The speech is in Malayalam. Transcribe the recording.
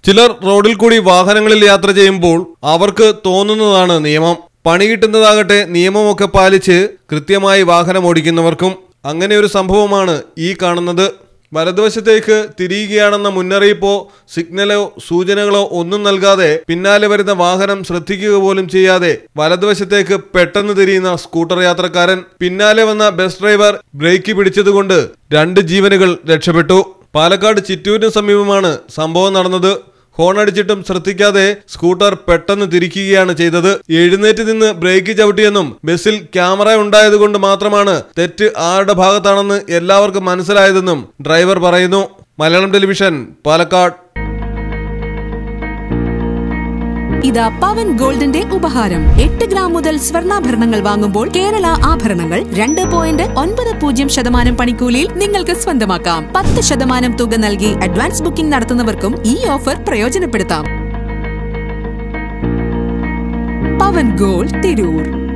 ചിലർ റോഡിൽ കൂടി വാഹനങ്ങളിൽ യാത്ര ചെയ്യുമ്പോൾ അവർക്ക് തോന്നുന്നതാണ് നിയമം പണി കിട്ടുന്നതാകട്ടെ നിയമമൊക്കെ പാലിച്ച് കൃത്യമായി വാഹനം ഓടിക്കുന്നവർക്കും അങ്ങനെ ഒരു സംഭവമാണ് ഈ കാണുന്നത് വലതുവശത്തേക്ക് തിരിയുകയാണെന്ന മുന്നറിയിപ്പോ സിഗ്നലോ സൂചനകളോ ഒന്നും നൽകാതെ പിന്നാലെ വരുന്ന വാഹനം ശ്രദ്ധിക്കുക പോലും ചെയ്യാതെ വലതുവശത്തേക്ക് പെട്ടെന്ന് തിരിയുന്ന സ്കൂട്ടർ യാത്രക്കാരൻ പിന്നാലെ വന്ന ബസ് ഡ്രൈവർ ബ്രേക്ക് പിടിച്ചതുകൊണ്ട് രണ്ട് ജീവനുകൾ രക്ഷപ്പെട്ടു പാലക്കാട് ചിറ്റൂരിന് സമീപമാണ് സംഭവം നടന്നത് ഹോൺ അടിച്ചിട്ടും ശ്രദ്ധിക്കാതെ സ്കൂട്ടർ പെട്ടെന്ന് തിരിക്കുകയാണ് ചെയ്തത് എഴുന്നേറ്റ് നിന്ന് ബ്രേക്ക് ചവിട്ടിയെന്നും ബസ്സിൽ ക്യാമറ ഉണ്ടായതുകൊണ്ട് മാത്രമാണ് തെറ്റ് ആരുടെ ഭാഗത്താണെന്ന് എല്ലാവർക്കും മനസ്സിലായതെന്നും ഡ്രൈവർ പറയുന്നു മലയാളം ടെലിവിഷൻ പാലക്കാട് ഇതാ പവൻ ഗോൾഡിന്റെ ഉപഹാരം എട്ട് ഗ്രാം മുതൽ സ്വർണ്ണാഭരണങ്ങൾ വാങ്ങുമ്പോൾ കേരള ആഭരണങ്ങൾ രണ്ട് പോയിന്റ് ഒൻപത് പൂജ്യം ശതമാനം പണിക്കൂലിയിൽ നിങ്ങൾക്ക് സ്വന്തമാക്കാം പത്ത് ശതമാനം തുക നൽകി അഡ്വാൻസ് ബുക്കിംഗ് നടത്തുന്നവർക്കും ഈ ഓഫർ പ്രയോജനപ്പെടുത്താം പവൻ ഗോൾഡ് തിരൂർ